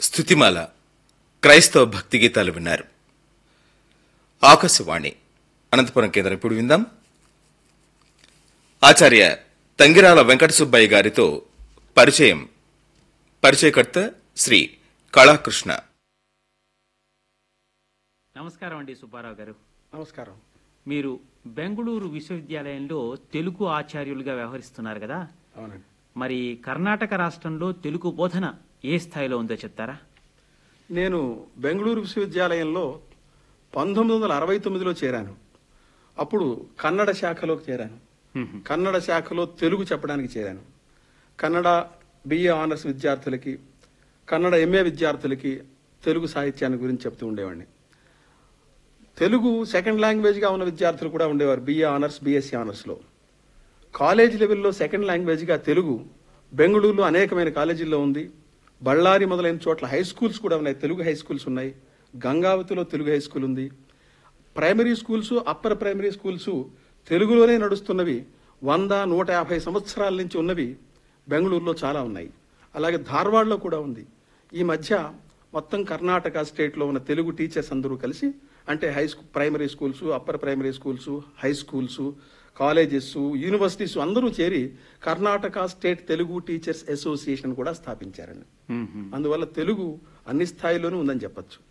స్థుతిమాల క్రైస్తవ భక్తి గీతాలు విన్నారు ఆకాశవాణి అనంతపురం కేంద్రం ఇప్పుడు విందాం ఆచార్య తంగిరాల వెంకట సుబ్బయ్య గారితో పరిచయం పరిచయకర్త శ్రీ కళాకృష్ణ నమస్కారం అండి సుబ్బారావు గారు నమస్కారం మీరు బెంగళూరు విశ్వవిద్యాలయంలో తెలుగు ఆచార్యులుగా వ్యవహరిస్తున్నారు కదా అవునండి మరి కర్ణాటక రాష్ట్రంలో తెలుగు బోధన ఏ స్థాయిలో ఉందో చెప్తారా నేను బెంగళూరు విశ్వవిద్యాలయంలో పంతొమ్మిది వందల అరవై తొమ్మిదిలో చేరాను అప్పుడు కన్నడ శాఖలోకి చేరాను కన్నడ శాఖలో తెలుగు చెప్పడానికి చేరాను కన్నడ బిఏ ఆనర్స్ విద్యార్థులకి కన్నడ ఎంఏ విద్యార్థులకి తెలుగు సాహిత్యాన్ని గురించి చెప్తూ ఉండేవాడిని తెలుగు సెకండ్ లాంగ్వేజ్గా ఉన్న విద్యార్థులు కూడా ఉండేవారు బిఏ ఆనర్స్ బీఎస్సీ ఆనర్స్లో కాలేజ్ లెవెల్లో సెకండ్ లాంగ్వేజ్గా తెలుగు బెంగళూరులో అనేకమైన కాలేజీల్లో ఉంది బళ్ళారి మొదలైన చోట్ల హై స్కూల్స్ కూడా ఉన్నాయి తెలుగు హై స్కూల్స్ ఉన్నాయి గంగావతిలో తెలుగు హై స్కూల్ ఉంది primary schools upper primary schools తెలుగులోనే నడుస్తున్నవి వంద నూట యాభై సంవత్సరాల నుంచి ఉన్నవి బెంగళూరులో చాలా ఉన్నాయి అలాగే ధార్వాడలో కూడా ఉంది ఈ మధ్య మొత్తం కర్ణాటక స్టేట్లో ఉన్న తెలుగు టీచర్స్ అందరూ కలిసి అంటే high school primary schools upper primary schools high schools colleges universities అందరూ చేరి Karnataka state Telugu teachers association కూడా స్థాపించారండి అందువల్ల తెలుగు అన్ని స్థాయిలోనూ ఉందని చెప్పొచ్చు